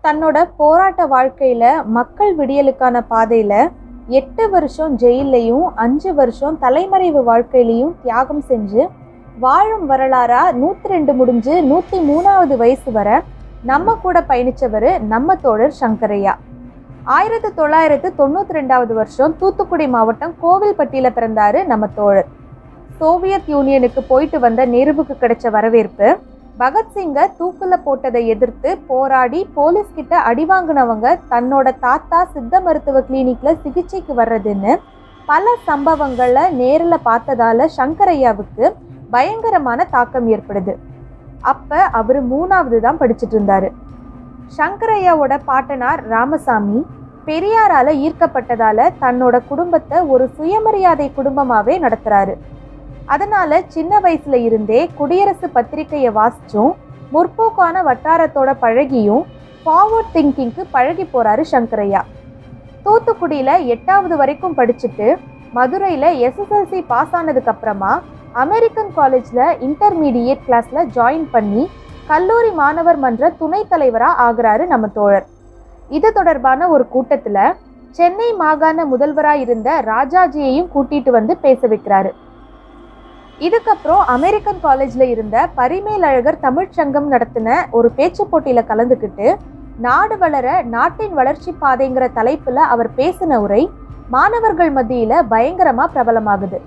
தன்னோட போராட்ட வாழ்க்கையில மக்கள் விடியலுக்கான பாதையில எட்டு வருஷம் ஜெயிலையும் அஞ்சு வருஷம் தலைமறைவு வாழ்க்கையிலையும் தியாகம் செஞ்சு வாழும் வரலாறா நூத்தி ரெண்டு முடிஞ்சு நூத்தி மூணாவது வயசு வரை நம்ம கூட பயணிச்சவர் நம்ம தோழர் சங்கரையா ஆயிரத்தி தொள்ளாயிரத்து தொண்ணூத்தி ரெண்டாவது வருஷம் தூத்துக்குடி மாவட்டம் கோவில்பட்டியில பிறந்தாரு நம்ம தோழர் சோவியத் யூனியனுக்கு போயிட்டு வந்த நேருவுக்கு கிடைச்ச வரவேற்பு பகத்சிங்கை தூக்குல போட்டதை எதிர்த்து போராடி போலீஸ் கிட்ட அடி வாங்கினவங்க தன்னோட தாத்தா சித்த மருத்துவ கிளினிக்ல சிகிச்சைக்கு வர்றதுன்னு பல சம்பவங்களை நேரில் பார்த்ததால சங்கரையாவுக்கு பயங்கரமான தாக்கம் ஏற்படுது அப்ப அவர் மூணாவது தான் படிச்சுட்டு இருந்தாரு சங்கரையாவோட பாட்டனார் ராமசாமி பெரியாரால ஈர்க்கப்பட்டதால தன்னோட குடும்பத்தை ஒரு சுயமரியாதை குடும்பமாவே நடத்துறாரு அதனால சின்ன வயசுல இருந்தே குடியரசு பத்திரிக்கையை வாசிச்சும் முற்போக்கான வட்டாரத்தோட பழகியும் ஃபார்வர்ட் திங்கிங்க்கு பழகி போறாரு சங்கரையா தூத்துக்குடியில எட்டாவது வரைக்கும் படிச்சுட்டு மதுரையில எஸ்எஸ்எல்சி பாஸ் ஆனதுக்கு அப்புறமா அமெரிக்கன் காலேஜ்ல இன்டர்மீடியேட் கிளாஸ்ல ஜாயின் பண்ணி கல்லூரி மாணவர் மன்ற துணைத் தலைவரா ஆகுறாரு நம்ம தோழர் இது தொடர்பான ஒரு கூட்டத்துல சென்னை மாகாண முதல்வரா இருந்த ராஜாஜியையும் கூட்டிட்டு வந்து பேச வைக்கிறாரு இதுக்கப்புறம் அமெரிக்கன் காலேஜ்ல இருந்த பரிமேலழகர் தமிழ்ச் சங்கம் நடத்தின ஒரு பேச்சு போட்டியில கலந்துக்கிட்டு நாடு வளர நாட்டின் வளர்ச்சி பாதைங்கிற தலைப்புல அவர் பேசின உரை மாணவர்கள் மத்தியில பயங்கரமா பிரபலமாகுது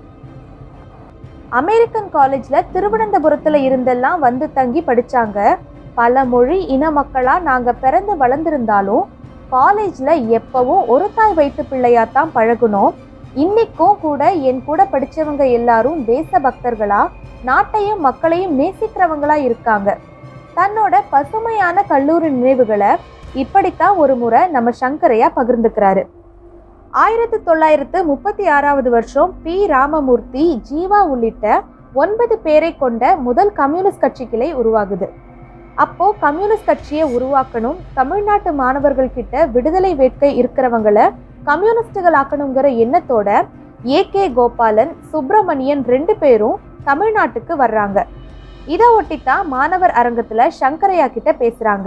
அமெரிக்கன் காலேஜ்ல திருவனந்தபுரத்துல இருந்தெல்லாம் வந்து தங்கி படிச்சாங்க பல மொழி இன மக்களா நாங்க பிறந்து வளர்ந்திருந்தாலும் காலேஜ்ல எப்பவும் ஒரு தாய் வைத்து பிள்ளையாத்தான் பழகுனோம் இன்னைக்கும் கூட என் கூட படிச்சவங்க எல்லாரும் தேச பக்தர்களா நாட்டையும் மக்களையும் நேசிக்கிறவங்களா இருக்காங்க தன்னோட பசுமையான கல்லூரி நினைவுகளை இப்படித்தான் ஒரு முறை நம்ம சங்கரையா பகிர்ந்துக்கிறாரு ஆயிரத்தி தொள்ளாயிரத்து முப்பத்தி ஆறாவது வருஷம் பி ராமமூர்த்தி ஜீவா உள்ளிட்ட ஒன்பது பேரை கொண்ட முதல் கம்யூனிஸ்ட் கட்சி கிளை உருவாகுது அப்போ கம்யூனிஸ்ட் கட்சியை உருவாக்கணும் தமிழ்நாட்டு மாணவர்கள் கிட்ட விடுதலை வேட்கை இருக்கிறவங்களை கம்யூனிஸ்டுகள் ஆக்கணுங்கிற எண்ணத்தோட ஏ கே கோபாலன் சுப்பிரமணியன் ரெண்டு பேரும் தமிழ்நாட்டுக்கு வர்றாங்க இதை ஒட்டித்தான் மாணவர் அரங்கத்துல சங்கரையா கிட்ட பேசுறாங்க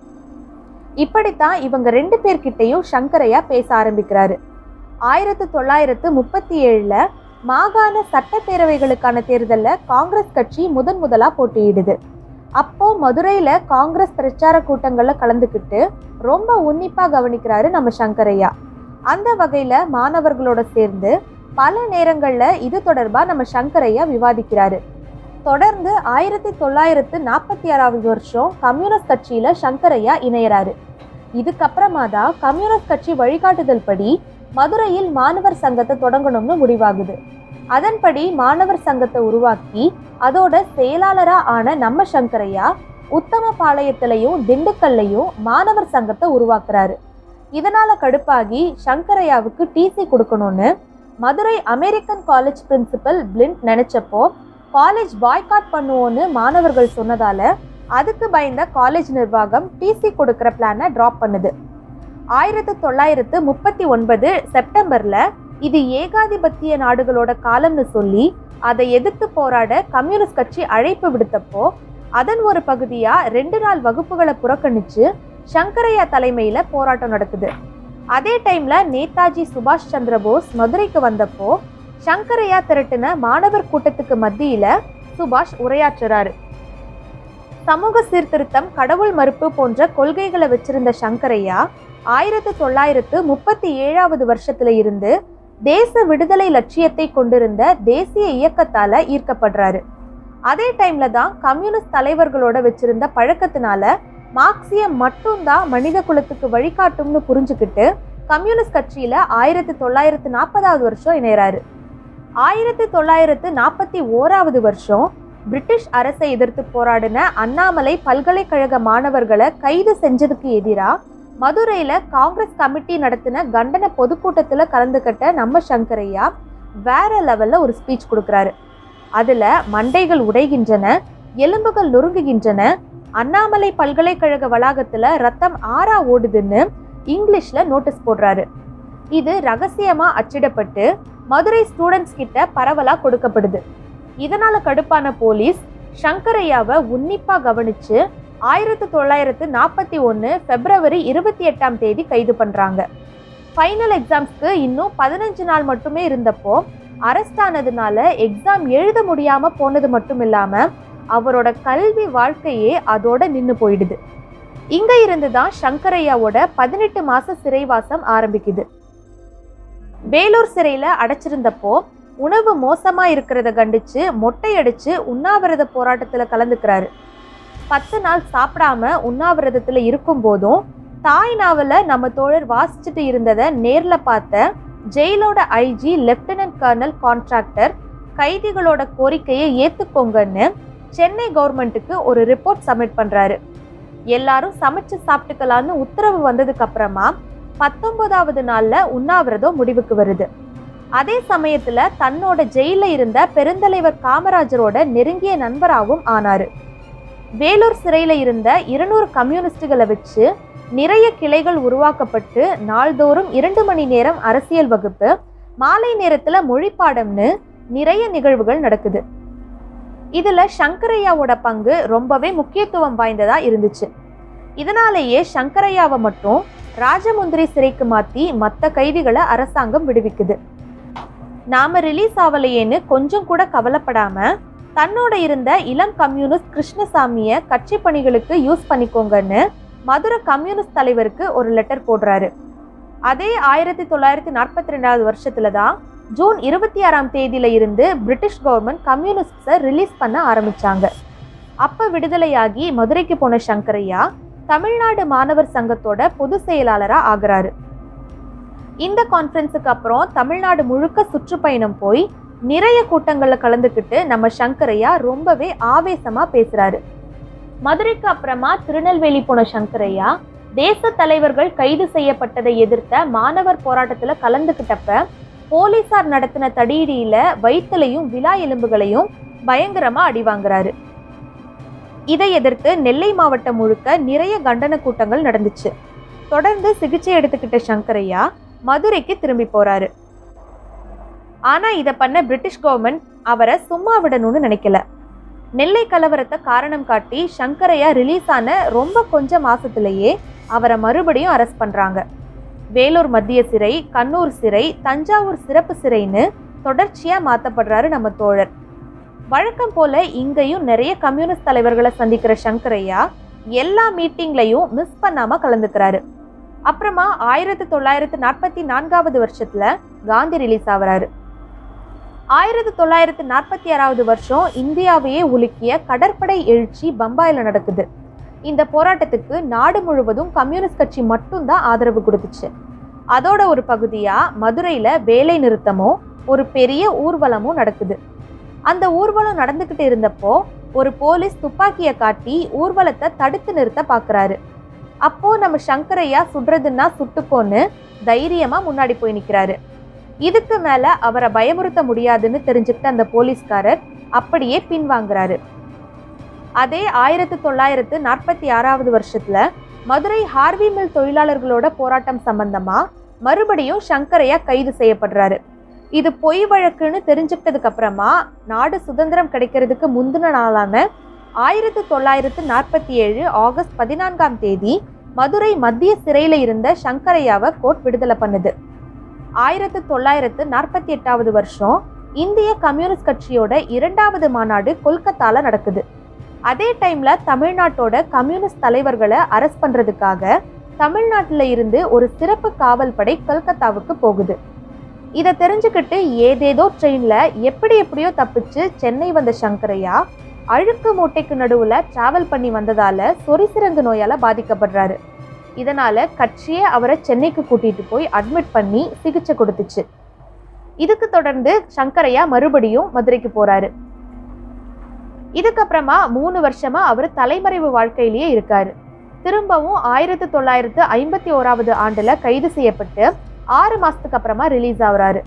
இப்படித்தான் இவங்க ரெண்டு பேர்கிட்டயும் சங்கரையா பேச ஆரம்பிக்கிறாரு ஆயிரத்தி தொள்ளாயிரத்து முப்பத்தி ஏழுல மாகாண சட்டப்பேரவைகளுக்கான தேர்தல்ல காங்கிரஸ் கட்சி முதன் முதலா போட்டியிடுது அப்போ மதுரையில காங்கிரஸ் பிரச்சார கூட்டங்கள்ல கலந்துக்கிட்டு ரொம்ப உன்னிப்பா கவனிக்கிறாரு நம்ம சங்கரையா அந்த வகையில மாணவர்களோட சேர்ந்து பல நேரங்கள்ல இது தொடர்பா நம்ம சங்கரையா விவாதிக்கிறாரு தொடர்ந்து ஆயிரத்தி தொள்ளாயிரத்து நாற்பத்தி ஆறாவது வருஷம் கம்யூனிஸ்ட் கட்சியில சங்கரையா இணையறாரு இதுக்கப்புறமா தான் கம்யூனிஸ்ட் கட்சி வழிகாட்டுதல் படி மதுரையில் மாணவர் சங்கத்தை தொடங்கணும்னு முடிவாகுது அதன்படி மாணவர் சங்கத்தை உருவாக்கி அதோட செயலாளரா ஆன நம்ம சங்கரையா உத்தமபாளையத்திலையும் திண்டுக்கல்லையும் மாணவர் சங்கத்தை உருவாக்குறாரு இதனால கடுப்பாகி சங்கரையாவுக்கு டிசி கொடுக்கணும்னு Madurai American college principal Flint நினைச்சப்போ காலேஜ் பாய்காட் பண்ணுவோன்னு மாணவர்கள் சொன்னதால அதுக்கு பயந்த காலேஜ் நிர்வாகம் டிசி கொடுக்கிற பிளானை டிராப் பண்ணுது ஆயிரத்தி தொள்ளாயிரத்து முப்பத்தி ஒன்பது செப்டம்பர்ல இது ஏகாதிபத்திய நாடுகளோட காலம்னு சொல்லி அதை எதிர்த்து போராட கம்யூனிஸ்ட் கட்சி அழைப்பு விடுத்தப்போ அதன் ஒரு பகுதியா ரெண்டு நாள் வகுப்புகளை புறக்கணிச்சு சங்கரையா தலைமையில போராட்டம் நடக்குது அதே டைம்ல நேதாஜி சுபாஷ் சந்திர போஸ் மதுரைக்கு வந்தப்போ சங்கரையா திரட்டின மாணவர் கூட்டத்துக்கு மத்தியில சுபாஷ் உரையாற்றுறாரு சமூக சீர்திருத்தம் கடவுள் மறுப்பு போன்ற கொள்கைகளை வச்சிருந்த சங்கரையா ஆயிரத்தி தொள்ளாயிரத்து முப்பத்தி ஏழாவது வருஷத்துல இருந்து தேச விடுதலை லட்சியத்தை கொண்டிருந்த தேசிய இயக்கத்தால ஈர்க்கப்படுறாரு அதே டைம்ல தான் கம்யூனிஸ்ட் தலைவர்களோட வச்சிருந்த பழக்கத்தினால மார்க்சியம் மட்டும்தான் மனித குலத்துக்கு வழிகாட்டும்னு புரிஞ்சுக்கிட்டு கம்யூனிஸ்ட் கட்சியில ஆயிரத்தி தொள்ளாயிரத்து நாற்பதாவது வருஷம் இணையறாரு ஆயிரத்தி தொள்ளாயிரத்து நாற்பத்தி ஓராவது வருஷம் பிரிட்டிஷ் அரசை எதிர்த்து போராடின அண்ணாமலை பல்கலைக்கழக மாணவர்களை கைது செஞ்சதுக்கு எதிரா மதுரையில காங்கிரஸ் கமிட்டி நடத்தின கண்டன பொதுக்கூட்டத்துல கலந்துக்கிட்ட நம்ம சங்கரையா வேற லெவல்ல ஒரு ஸ்பீச் கொடுக்குறாரு அதுல மண்டைகள் உடைகின்றன எலும்புகள் நொறுங்குகின்றன அண்ணாமலை பல்கலைக்கழக வளாகத்துல ரத்தம் ஆறா ஓடுதுன்னு இங்கிலீஷ்ல நோட்டீஸ் போடுறாரு இது ரகசியமா அச்சிடப்பட்டு மதுரை ஸ்டூடெண்ட்ஸ் கிட்ட பரவலா கொடுக்கப்படுது இதனால கடுப்பான போலீஸ் சங்கரையாவை உன்னிப்பா கவனிச்சு ஆயிரத்தி தொள்ளாயிரத்து நாற்பத்தி ஒன்று பிப்ரவரி இருபத்தி எட்டாம் தேதி கைது பண்ணுறாங்க ஃபைனல் எக்ஸாம்ஸ்க்கு இன்னும் பதினஞ்சு நாள் மட்டுமே இருந்தப்போ அரெஸ்ட் ஆனதுனால எக்ஸாம் எழுத முடியாமல் போனது மட்டும் இல்லாமல் அவரோட கல்வி வாழ்க்கையே அதோட நின்று போயிடுது இங்க இருந்து தான் சங்கரையாவோட பதினெட்டு மாச சிறைவாசம் ஆரம்பிக்குது வேலூர் சிறையில அடைச்சிருந்தப்போ உணவு மோசமா இருக்கிறத கண்டிச்சு மொட்டை அடிச்சு உண்ணாவிரத போராட்டத்துல கலந்துக்கிறாரு பத்து நாள் சாப்பிடாம உண்ணாவிரதத்துல இருக்கும் போதும் தாய் நாவல நம்ம தோழர் வாசிச்சுட்டு இருந்ததை நேர்ல பார்த்த ஜெயிலோட ஐஜி லெப்டினன்ட் கர்னல் கான்ட்ராக்டர் கைதிகளோட கோரிக்கையை ஏத்துக்கோங்கன்னு சென்னை கவர்மெண்ட்டுக்கு ஒரு ரிப்போர்ட் சப்மிட் பண்றாரு எல்லாரும் சமைச்சு சாப்பிட்டுக்கலான்னு உத்தரவு வந்ததுக்கு அப்புறமா பத்தொன்பதாவது நாள்ல உண்ணாவிரதம் முடிவுக்கு வருது அதே சமயத்துல தன்னோட ஜெயில இருந்த பெருந்தலைவர் காமராஜரோட நெருங்கிய நண்பராகவும் ஆனாரு வேலூர் சிறையில இருந்த இருநூறு கம்யூனிஸ்டுகளை வச்சு நிறைய கிளைகள் உருவாக்கப்பட்டு நாள்தோறும் இரண்டு மணி நேரம் அரசியல் வகுப்பு மாலை நேரத்துல மொழிப்பாடம்னு நிறைய நிகழ்வுகள் நடக்குது இதுல சங்கரையாவோட பங்கு ரொம்பவே முக்கியத்துவம் வாய்ந்ததா இருந்துச்சு இதனாலேயே சங்கரையாவை மட்டும் ராஜமுந்திரி சிறைக்கு மாத்தி மற்ற கைதிகளை அரசாங்கம் விடுவிக்குது நாம ரிலீஸ் ஆகலையேன்னு கொஞ்சம் கூட கவலைப்படாம தன்னோட இருந்த இளம் கம்யூனிஸ்ட் கிருஷ்ணசாமிய கட்சி பணிகளுக்கு யூஸ் பண்ணிக்கோங்கன்னு மதுரை கம்யூனிஸ்ட் தலைவருக்கு ஒரு லெட்டர் போடுறாரு அதே ஆயிரத்தி தொள்ளாயிரத்தி நாற்பத்தி ரெண்டாவது வருஷத்துல தான் ஜூன் இருபத்தி ஆறாம் தேதியில இருந்து பிரிட்டிஷ் கவர்மெண்ட் கம்யூனிஸ்ட்ஸை ரிலீஸ் பண்ண ஆரம்பிச்சாங்க அப்ப விடுதலையாகி மதுரைக்கு போன சங்கரையா தமிழ்நாடு மாணவர் சங்கத்தோட பொதுச் செயலாளரா ஆகுறாரு இந்த கான்ஃபரன்ஸுக்கு அப்புறம் தமிழ்நாடு முழுக்க சுற்றுப்பயணம் போய் நிறைய கூட்டங்கள்ல கலந்துக்கிட்டு நம்ம சங்கரையா ரொம்பவே ஆவேசமா பேசுறாரு மதுரைக்கு அப்புறமா திருநெல்வேலி போன சங்கரையா தேச தலைவர்கள் கைது செய்யப்பட்டதை எதிர்த்த மாணவர் போராட்டத்துல கலந்துக்கிட்டப்ப போலீசார் நடத்தின தடியடியில வயிற்றுலையும் விழா எலும்புகளையும் பயங்கரமா அடி வாங்குறாரு இதை எதிர்த்து நெல்லை மாவட்டம் முழுக்க நிறைய கண்டன கூட்டங்கள் நடந்துச்சு தொடர்ந்து சிகிச்சை எடுத்துக்கிட்ட சங்கரையா மதுரைக்கு திரும்பி போறாரு ஆனா இதை பண்ண பிரிட்டிஷ் கவர்மெண்ட் அவரை சும்மா விடணும்னு நினைக்கல நெல்லை கலவரத்தை காரணம் காட்டி சங்கரையா ரிலீஸ் ஆன ரொம்ப கொஞ்ச மாசத்திலேயே அவரை மறுபடியும் அரெஸ்ட் பண்றாங்க வேலூர் மத்திய சிறை கண்ணூர் சிறை தஞ்சாவூர் சிறப்பு சிறைன்னு தொடர்ச்சியா மாத்தப்படுறாரு நம்ம தோழர் வழக்கம் போல இங்கேயும் நிறைய கம்யூனிஸ்ட் தலைவர்களை சந்திக்கிற சங்கரையா எல்லா மீட்டிங்லையும் மிஸ் பண்ணாம கலந்துக்கிறாரு அப்புறமா ஆயிரத்தி தொள்ளாயிரத்தி நாற்பத்தி நான்காவது வருஷத்துல காந்தி ரிலீஸ் ஆகுறாரு ஆயிரத்தி தொள்ளாயிரத்தி நாற்பத்தி ஆறாவது வருஷம் இந்தியாவையே உலுக்கிய கடற்படை எழுச்சி பம்பாயில நடக்குது இந்த போராட்டத்துக்கு நாடு முழுவதும் கம்யூனிஸ்ட் கட்சி மட்டும்தான் ஆதரவு கொடுத்துச்சு அதோட ஒரு பகுதியா மதுரையில வேலை நிறுத்தமும் ஒரு பெரிய ஊர்வலமும் நடக்குது அந்த ஊர்வலம் நடந்துகிட்டு இருந்தப்போ ஒரு போலீஸ் துப்பாக்கியை காட்டி ஊர்வலத்தை தடுத்து நிறுத்த பாக்குறாரு அப்போ நம்ம சங்கரையா சுடுறதுன்னா சுட்டுக்கோன்னு தைரியமா முன்னாடி போய் நிக்கிறாரு இதுக்கு மேல அவரை பயமுறுத்த முடியாதுன்னு தெரிஞ்சுக்கிட்ட அந்த போலீஸ்காரர் அப்படியே பின்வாங்குறாரு அதே ஆயிரத்தி தொள்ளாயிரத்து நாற்பத்தி ஆறாவது வருஷத்துல மதுரை ஹார்வி மில் தொழிலாளர்களோட போராட்டம் சம்பந்தமா மறுபடியும் சங்கரையா கைது செய்யப்படுறாரு இது பொய் வழக்குன்னு தெரிஞ்சுக்கிட்டதுக்கு அப்புறமா நாடு சுதந்திரம் கிடைக்கிறதுக்கு முந்தின நாளான ஆயிரத்தி தொள்ளாயிரத்து நாற்பத்தி ஏழு ஆகஸ்ட் பதினான்காம் தேதி மதுரை மத்திய சிறையில இருந்த சங்கரையாவை கோர்ட் விடுதலை பண்ணுது ஆயிரத்தி தொள்ளாயிரத்து நாற்பத்தி எட்டாவது வருஷம் இந்திய கம்யூனிஸ்ட் கட்சியோட இரண்டாவது மாநாடு கொல்கத்தால நடக்குது அதே டைம்ல தமிழ்நாட்டோட கம்யூனிஸ்ட் தலைவர்களை அரெஸ்ட் பண்றதுக்காக தமிழ்நாட்டுல இருந்து ஒரு சிறப்பு காவல் படை கல்கத்தாவுக்கு போகுது இதை தெரிஞ்சுக்கிட்டு ஏதேதோ ட்ரெயின்ல எப்படி எப்படியோ தப்பிச்சு சென்னை வந்த சங்கரையா அழுக்கு மூட்டைக்கு நடுவுல டிராவல் பண்ணி வந்ததால சொரிசிரங்கு நோயால பாதிக்கப்படுறாரு இதனால கட்சியே அவரை சென்னைக்கு கூட்டிட்டு போய் அட்மிட் பண்ணி சிகிச்சை கொடுத்துச்சு இதுக்கு தொடர்ந்து சங்கரையா மறுபடியும் மதுரைக்கு போறாரு இதுக்கப்புறமா மூணு வருஷமா அவர் தலைமறைவு வாழ்க்கையிலேயே இருக்காரு திரும்பவும் ஆயிரத்தி தொள்ளாயிரத்து ஐம்பத்தி ஓராவது ஆண்டுல கைது செய்யப்பட்டு ஆறு மாசத்துக்கு அப்புறமா ரிலீஸ் ஆகுறாரு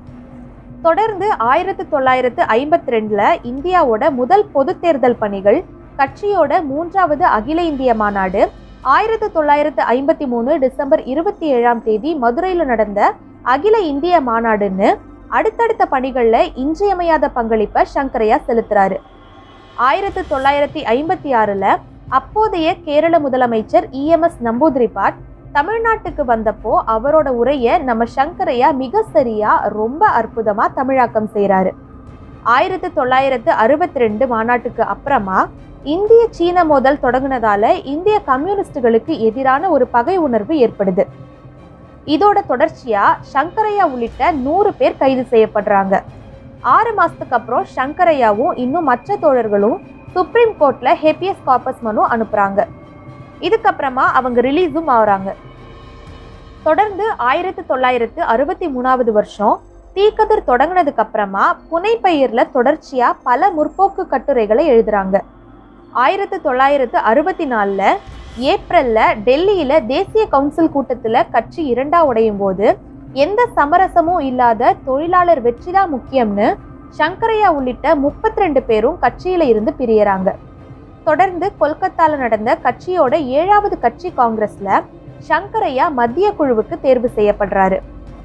தொடர்ந்து ஆயிரத்தி தொள்ளாயிரத்து ஐம்பத்தி ரெண்டுல இந்தியாவோட முதல் பொது தேர்தல் பணிகள் கட்சியோட மூன்றாவது அகில இந்திய மாநாடு ஆயிரத்தி தொள்ளாயிரத்து ஐம்பத்தி மூணு டிசம்பர் இருபத்தி ஏழாம் தேதி மதுரையில் நடந்த அகில இந்திய மாநாடுன்னு அடுத்தடுத்த பணிகள்ல இன்றியமையாத பங்களிப்பை சங்கரையா செலுத்துறாரு ஆயிரத்தி தொள்ளாயிரத்தி ஐம்பத்தி ஆறுல அப்போதைய கேரள முதலமைச்சர் இஎம்எஸ் நம்பூதிரிபாட் தமிழ்நாட்டுக்கு வந்தப்போ அவரோட உரையை நம்ம சங்கரையா மிக சரியா ரொம்ப அற்புதமா தமிழாக்கம் செய்றாரு ஆயிரத்தி தொள்ளாயிரத்து அறுபத்தி ரெண்டு மாநாட்டுக்கு அப்புறமா இந்திய சீன மோதல் தொடங்குனதால இந்திய கம்யூனிஸ்டுகளுக்கு எதிரான ஒரு பகை உணர்வு ஏற்படுது இதோட தொடர்ச்சியா சங்கரையா உள்ளிட்ட நூறு பேர் கைது செய்யப்படுறாங்க ஆறு மாசத்துக்கு அப்புறம் சங்கரையாவும் இன்னும் மற்ற தோழர்களும் சுப்ரீம் கோர்ட்ல ஹெபியஸ் கார்பஸ் மனு அனுப்புறாங்க இதுக்கப்புறமா அவங்க ரிலீஸும் ஆகுறாங்க தொடர்ந்து ஆயிரத்தி தொள்ளாயிரத்து அறுபத்தி மூணாவது வருஷம் தீக்கதிர் தொடங்கினதுக்கு அப்புறமா புனைப்பெயர்ல தொடர்ச்சியா பல முற்போக்கு கட்டுரைகளை எழுதுறாங்க ஆயிரத்தி தொள்ளாயிரத்து அறுபத்தி நாலுல ஏப்ரல்ல டெல்லியில தேசிய கவுன்சில் கூட்டத்துல கட்சி இரண்டா உடையும் போது எந்த சமரசமும் இல்லாத தொழிலாளர் வெற்றிதான் முக்கியம்னு சங்கரையா உள்ளிட்ட முப்பத்தி ரெண்டு பேரும் கட்சியில இருந்து பிரியறாங்க தொடர்ந்து கொல்கத்தால நடந்த கட்சியோட ஏழாவது கட்சி காங்கிரஸ்ல சங்கரையா மத்திய குழுவுக்கு தேர்வு செய்யப்படுறாரு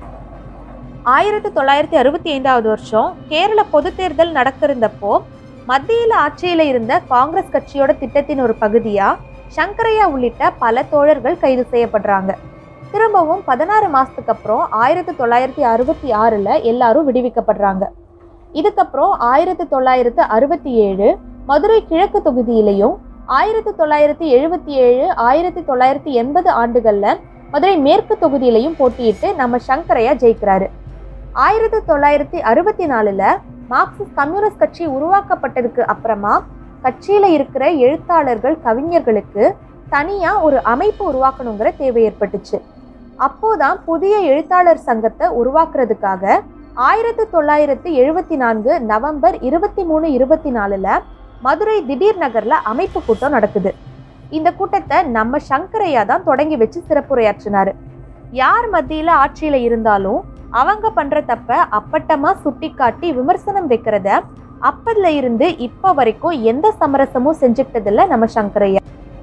ஆயிரத்தி தொள்ளாயிரத்தி அறுபத்தி ஐந்தாவது வருஷம் கேரள பொது தேர்தல் நடக்கிருந்தப்போ மத்தியில ஆட்சியில இருந்த காங்கிரஸ் கட்சியோட திட்டத்தின் ஒரு பகுதியா சங்கரையா உள்ளிட்ட பல தோழர்கள் கைது செய்யப்படுறாங்க திரும்பவும் பதினாறு மாசத்துக்கு அப்புறம் ஆயிரத்தி தொள்ளாயிரத்தி அறுபத்தி ஆறுல எல்லாரும் விடுவிக்கப்படுறாங்க இதுக்கப்புறம் ஆயிரத்தி தொள்ளாயிரத்து அறுபத்தி ஏழு மதுரை கிழக்கு தொகுதியிலையும் ஆயிரத்தி தொள்ளாயிரத்தி எழுபத்தி ஏழு ஆயிரத்தி தொள்ளாயிரத்தி எண்பது ஆண்டுகள்ல மதுரை மேற்கு தொகுதியிலையும் போட்டியிட்டு நம்ம சங்கரையா ஜெயிக்கிறாரு ஆயிரத்தி தொள்ளாயிரத்தி அறுபத்தி நாலுல மார்க்சிஸ்ட் கம்யூனிஸ்ட் கட்சி உருவாக்கப்பட்டதுக்கு அப்புறமா கட்சியில இருக்கிற எழுத்தாளர்கள் கவிஞர்களுக்கு தனியா ஒரு அமைப்பு உருவாக்கணுங்கிற தேவை ஏற்பட்டுச்சு அப்போதான் புதிய எழுத்தாளர் சங்கத்தை உருவாக்குறதுக்காக ஆயிரத்தி தொள்ளாயிரத்தி எழுபத்தி நான்கு நவம்பர் இருபத்தி மூணு இருபத்தி நாலுல மதுரை திடீர் நகர்ல அமைப்பு கூட்டம் நடக்குது இந்த கூட்டத்தை நம்ம சங்கரையா தான் தொடங்கி வச்சு சிறப்புரையாற்றினாரு யார் மத்தியில ஆட்சியில இருந்தாலும் அவங்க பண்ற தப்ப அப்பட்டமா சுட்டிக்காட்டி விமர்சனம் வைக்கிறத அப்பதுல இருந்து இப்ப வரைக்கும் எந்த சமரசமும் செஞ்சுக்கிட்டதில்ல நம்ம சங்கரையா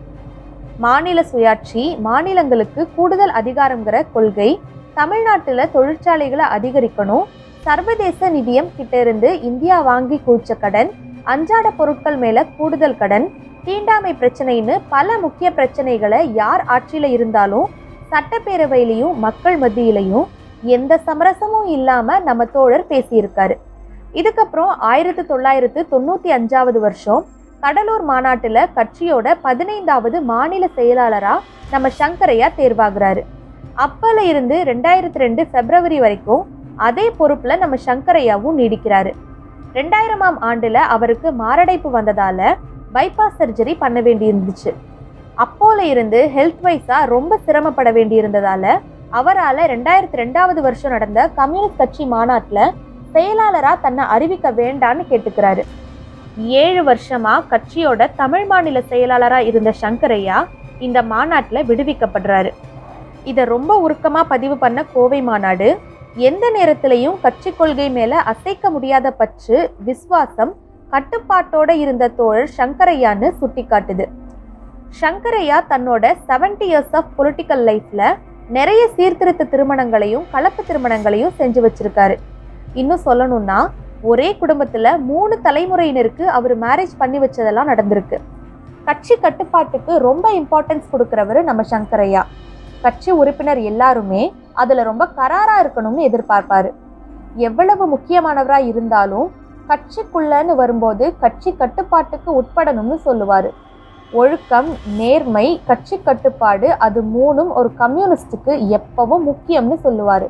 மாநில சுயாட்சி மாநிலங்களுக்கு கூடுதல் அதிகாரங்கிற கொள்கை தமிழ்நாட்டுல தொழிற்சாலைகளை அதிகரிக்கணும் சர்வதேச நிதியம் கிட்ட இருந்து இந்தியா வாங்கி குவிச்ச கடன் அன்றாட பொருட்கள் மேல கூடுதல் கடன் தீண்டாமை பிரச்சனைன்னு பல முக்கிய பிரச்சனைகளை யார் ஆட்சியில இருந்தாலும் சட்டப்பேரவையிலையும் மக்கள் மத்தியிலையும் எந்த சமரசமும் இல்லாம நம்ம தோழர் பேசியிருக்காரு இதுக்கப்புறம் ஆயிரத்தி தொள்ளாயிரத்து தொண்ணூத்தி அஞ்சாவது வருஷம் கடலூர் மாநாட்டுல கட்சியோட பதினைந்தாவது மாநில செயலாளரா நம்ம சங்கரையா தேர்வாகிறாரு அப்பல இருந்து ரெண்டாயிரத்தி ரெண்டு பிப்ரவரி வரைக்கும் அதே பொறுப்புல நம்ம சங்கரையாவும் நீடிக்கிறாரு ரெண்டாயிரமாம் ஆண்டுல அவருக்கு மாரடைப்பு வந்ததால பைபாஸ் சர்ஜரி பண்ண வேண்டியிருந்துச்சு அப்போல இருந்து ஹெல்த் வைஸா ரொம்ப சிரமப்பட வேண்டியிருந்ததால அவரால் ரெண்டாயிரத்தி ரெண்டாவது வருஷம் நடந்த கம்யூனிஸ்ட் கட்சி மாநாட்டில் செயலாளரா தன்னை அறிவிக்க வேண்டான்னு கேட்டுக்கிறாரு ஏழு வருஷமா கட்சியோட தமிழ் மாநில செயலாளரா இருந்த சங்கரையா இந்த மாநாட்டில் விடுவிக்கப்படுறாரு இதை ரொம்ப உருக்கமா பதிவு பண்ண கோவை மாநாடு எந்த நேரத்திலையும் கட்சி கொள்கை மேல அசைக்க முடியாத பற்று விசுவாசம் கட்டுப்பாட்டோட இருந்த தோழர் சங்கரையான்னு சுட்டிக்காட்டுது சங்கரையா தன்னோட செவன்டி இயர்ஸ் ஆஃப் பொலிட்டிக்கல் லைஃப்ல நிறைய சீர்திருத்த திருமணங்களையும் கலப்பு திருமணங்களையும் செஞ்சு வச்சிருக்காரு இன்னும் சொல்லணும்னா ஒரே குடும்பத்துல மூணு தலைமுறையினருக்கு அவர் மேரேஜ் பண்ணி வச்சதெல்லாம் நடந்திருக்கு கட்சி கட்டுப்பாட்டுக்கு ரொம்ப இம்பார்ட்டன்ஸ் கொடுக்கிறவர் நம்ம சங்கரையா கட்சி உறுப்பினர் எல்லாருமே அதுல ரொம்ப கராரா இருக்கணும்னு எதிர்பார்ப்பாரு எவ்வளவு முக்கியமானவரா இருந்தாலும் கட்சிக்குள்ளன்னு வரும்போது கட்சி கட்டுப்பாட்டுக்கு உட்படணும்னு சொல்லுவாரு ஒழுக்கம் நேர்மை கட்சி கட்டுப்பாடு அது மூணும் ஒரு கம்யூனிஸ்டுக்கு எப்பவும் முக்கியம்னு சொல்லுவாரு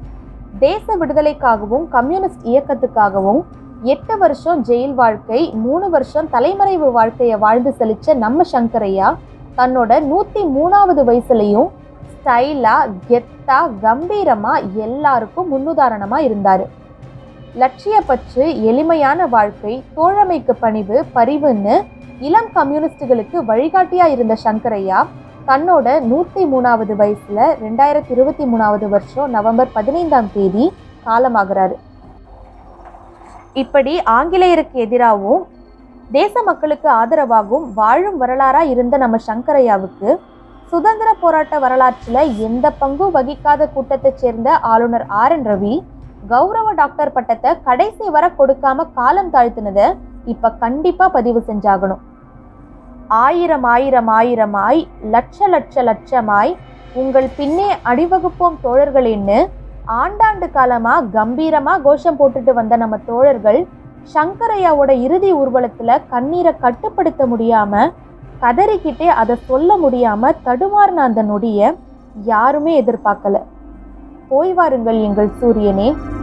தேச விடுதலைக்காகவும் கம்யூனிஸ்ட் இயக்கத்துக்காகவும் எட்டு வருஷம் ஜெயில் வாழ்க்கை மூணு வருஷம் தலைமறைவு வாழ்க்கையை வாழ்ந்து செழிச்ச நம்ம சங்கரையா தன்னோட நூத்தி மூணாவது வயசுலயும் ஸ்டைலா கெத்தா கம்பீரமா எல்லாருக்கும் முன்னுதாரணமா இருந்தாரு லட்சிய பற்று எளிமையான வாழ்க்கை தோழமைக்கு பணிவு பரிவுன்னு இளம் கம்யூனிஸ்டுகளுக்கு வழிகாட்டியா இருந்த சங்கரையா தன்னோட நூத்தி மூணாவது வயசுல ரெண்டாயிரத்தி இருபத்தி மூணாவது வருஷம் நவம்பர் பதினைந்தாம் தேதி காலமாகிறாரு இப்படி ஆங்கிலேயருக்கு எதிராகவும் தேச மக்களுக்கு ஆதரவாகவும் வாழும் வரலாறா இருந்த நம்ம சங்கரையாவுக்கு சுதந்திர போராட்ட வரலாற்றுல எந்த பங்கும் வகிக்காத கூட்டத்தைச் சேர்ந்த ஆளுநர் ஆர் என் ரவி கௌரவ டாக்டர் பட்டத்தை கடைசி வர கொடுக்காம காலம் தாழ்த்தினதை இப்ப கண்டிப்பா பதிவு செஞ்சாகணும் ஆயிரம் ஆயிரம் ஆயிரமாய் லட்ச லட்ச லட்சமாய் உங்கள் பின்னே அடிவகுப்போம் தோழர்களேன்னு ஆண்டாண்டு காலமா கம்பீரமா கோஷம் போட்டுட்டு வந்த நம்ம தோழர்கள் சங்கரையாவோட இறுதி ஊர்வலத்துல கண்ணீரை கட்டுப்படுத்த முடியாம கதறிக்கிட்டே அதை சொல்ல முடியாம தடுமாறின அந்த நொடிய யாருமே எதிர்பார்க்கல போய் வாருங்கள் எங்கள் சூரியனே